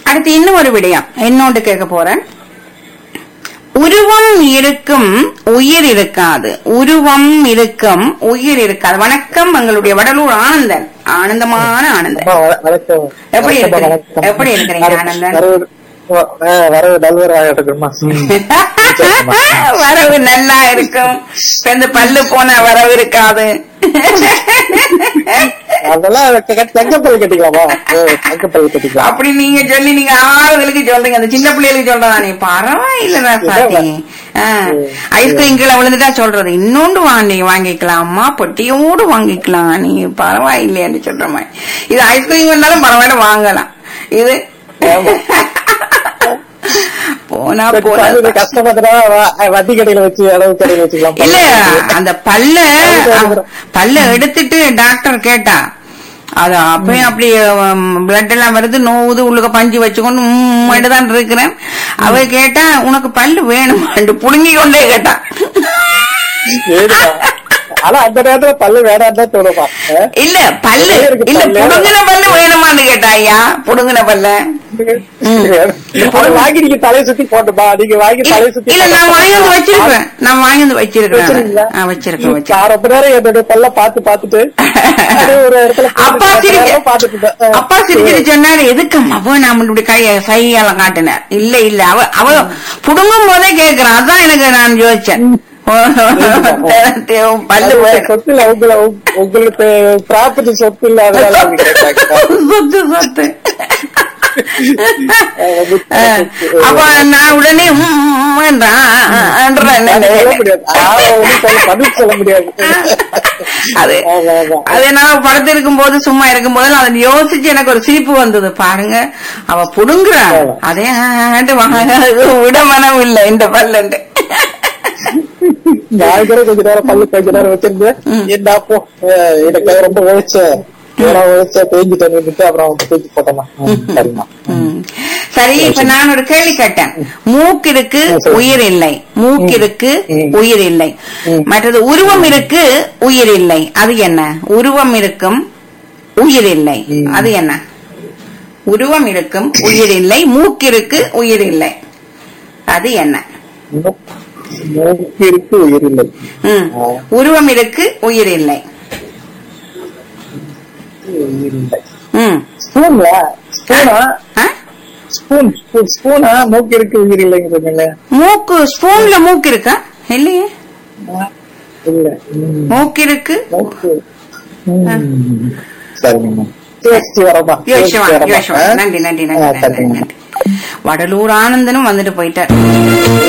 அடுத்து இன்னும் ஒரு விடயம் என்னோடு கேட்க போறேன் உருவம் இருக்கும் உயிர் இருக்காது உருவம் இருக்கும் உயிர் இருக்காது வணக்கம் எங்களுடைய வடலூர் ஆனந்தன் ஆனந்தமான ஆனந்தன் அம்மா, வ- வணக்கம் எப்படி வணக்கம், இருக்கிறீங்க? வணக்கம். எப்படி இருக்கிறீங்க, வர- ஆனந்தன்? வரவு வ- ஆ, வரவு நல்வராக இருக்குமா வரவு நல்லா இருக்கும் இப்ப இந்த பல்லு போன வரவு இருக்காது அதெல்லாம் க- தங்கப்பல் கட்டிக்கலாமா ஓ, தங்கப்பல் கட்டிக்கலாம் அப்படி நீங்க சொல்லி நீங்க ஆறுதலுக்கு சொல்றீங்க அந்த சின்ன பிள்ளைகளுக்கு சொல்றதானே பரவாயில்ல சாத்தி ஐஸ்கிரீம் கீழே விழுந்துட்டா சொல்றது இன்னொன்று வாங்கி வாங்கிக்கலாமா பொட்டியோடு வாங்கிக்கலாம் நீ பரவாயில்லையான்னு சொல்ற மாதிரி இது ஐஸ்கிரீம் வந்தாலும் பரவாயில்ல வாங்கலாம் இது போனா போனா இது கஷ்டப்பட்டுனா வ- வட்டி கடையில வச்சு அளவு கடையில வச்சுக்கலாம் இல்ல அந்த பல்ல பல்ல எடுத்துட்டு டாக்டர் கேட்டா அது அப்பயும் அப்படி பிளட் எல்லாம் வருது நோவுது உள்ளுக்க பஞ்சு வச்சுக்கொண்டு உம்மிட்டு தான் இருக்கிறேன் அவ கேட்டா உனக்கு பல்லு வேணுமாண்டு புடுங்கி கொண்டே கேட்டா ஏதுடா? ஆனா அந்த நேரத்துல பல்லு வேணாம் தான் தோணுமா ஆ? இல்ல பல்லு இருக்கு இல்ல பல்லு. புடுங்கின பல்லு வேணுமான்னு கேட்டா ஐயா புடுங்கின பல்ல அது வாங்கி நீங்க தலையை சுத்தி போட்டுப்பா நீங்க வாங்கி தலையை சுத்தி இல்ல நான் வாங்கி வந்து வச்சிருக்கேன் நான் வாங்கி வந்து வச்சிருக்கேன் வச்சிருக்கீங்களா? ஆ, வச்சிருக்கேன் வச்சிருக்கேன் நான் ரொம்ப நேரம் என்னோட பல்ல பாத்து பாத்துட்டு அப்படியே ஒரு இடத்துல அப்பா போட்டு சிரிக்க பாத்துட்டு இருந்தேன். அப்பா சிரிச்சிட்டு சொன்னாரு எதுக்கம்மா அவ நாம இப்படி கைய சையால காட்டினார் இல்ல இல்ல அவ அவ புடுங்கும் போதே கேக்குறான் அதான் எனக்கு நான் யோசிச்சேன் பல்லு அது வேணும். சொத்து இல்ல உங்களை உங்க- உங்களுக்கு ப்ராப்பர்ட்டி சொத்து இல்ல அதனால அவங்க கேட்டாங்க. சொத்து சொத்து அஹ், அப்ப நான் உடனே ம், ம், என்றான். என்றேன். அது சொல்ல முடியாது ஆ, ஒண்ணும் சொல்ல- பதில் சொல்ல முடியாது அது ஆமா, ஆமா. அது நான் படத்து இருக்கும் போது சும்மா இருக்கும் போது அதை யோசிச்சு எனக்கு ஒரு சிரிப்பு வந்தது பாருங்க அவ புடுங்குறா ஆமா. அதே ஆண்டு வாங்க, விட மனம் இல்ல இந்த பல்லண்டு நான் கூட கொஞ்ச நேரம் பல்லு கொஞ்ச நேரம் வச்சிருந்தேன் என்ன அப்போ அஹ், எனக்கு ரொம்ப உழைச்ச உழைச்ச தேஞ்சு தண்ணிட்டு அப்புறம் அவங்க தூக்கி போட்டோமா சரிம்மா ம். சரி இப்ப நான் ஒரு கேள்வி கேட்டேன் மூக்கிற்கு ம், சரி. உயிர் இல்லை மூக்கிற்கு ம். உயிர் இல்லை ம். மற்றது உருவம் இருக்கு உயிர் இல்லை அது என்ன உருவம் இருக்கும் உயிர் இல்லை ம். அது என்ன உருவம் இருக்கும் உயிர் இல்லை மூக்கிற்கு உயிர் இல்லை அது என்ன மூக்கிற்கு உயிர் இல்லை ம். ஆ. உருவம் இருக்கு உயிர் இல்லை உயிர் இல்லை ம். ஸ்பூன்ல ஸ்பூனா ஆ? ஸ்பூன் ஸ்பூன் ஸ்பூனா மூக்கிற்கு உயிர் இல்லைங்க சொன்னீங்க மூக்கு ஸ்பூன்ல மூக்கு இருக்கா இல்லையே இல்ல ம், மூக்கு இருக்கு மூக்கு ம். சரிங்கம்மா யோசிச்சு வரமா யோசிச்சு வா, வரமா. யோசிச்சு வா. ஆ? நன்றி நன்றி ஆ, நன்றி நன்றி சரிங்கம்மா. நன்றி வடலூர் ஆனந்தனும் வந்துட்டு போயிட்டார்